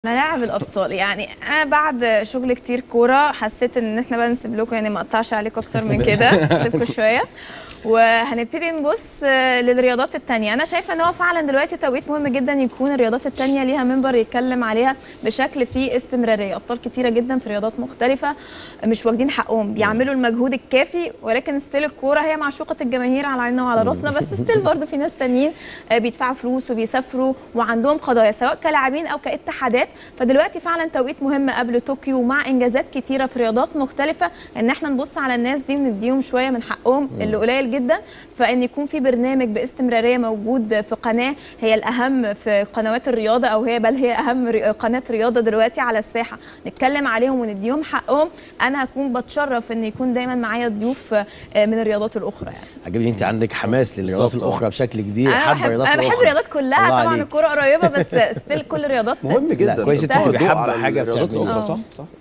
ملاعب الابطال يعني انا بعد شغل كتير كوره حسيت ان احنا بقى نسيب لكم يعني ما اقطعش عليكم اكتر من كده نسيبكم شويه وهنبتدي نبص آه، للرياضات التانية انا شايفه ان هو فعلا دلوقتي توقيت مهم جدا يكون الرياضات التانية ليها منبر يتكلم عليها بشكل فيه استمراريه ابطال كتيره جدا في رياضات مختلفه مش واخدين حقهم بيعملوا المجهود الكافي ولكن ستيل الكوره هي معشوقه الجماهير على عيننا وعلى راسنا بس ستيل برضه في ناس تانيين آه، بيدفعوا فلوس وبيسافروا وعندهم قضايا سواء كلاعبين او كاتحادات فدلوقتي فعلا توقيت مهم قبل طوكيو مع انجازات كتيره في رياضات مختلفه ان احنا نبص على الناس دي ونديهم شويه من حقهم اللي قليل جدا فان يكون في برنامج باستمراريه موجود في قناه هي الاهم في قنوات الرياضه او هي بل هي اهم ري- قناه رياضه دلوقتي على الساحه نتكلم عليهم ونديهم حقهم انا هكون بتشرف ان يكون دايما معايا ضيوف آه، من الرياضات الاخرى يعني عجبني انت عندك حماس للرياضات بالظبط، الاخرى بشكل كبير انا حابه بحب الرياضات انا بحب الاخرى الرياضات كلها الله طبعا عليك. الكوره قريبه بس ستيل كل الرياضات مهم جدا كويس بس انت الضوء تبقى حابة على حاجة الرياضات بتعمليها. الاخرى آه. صح صح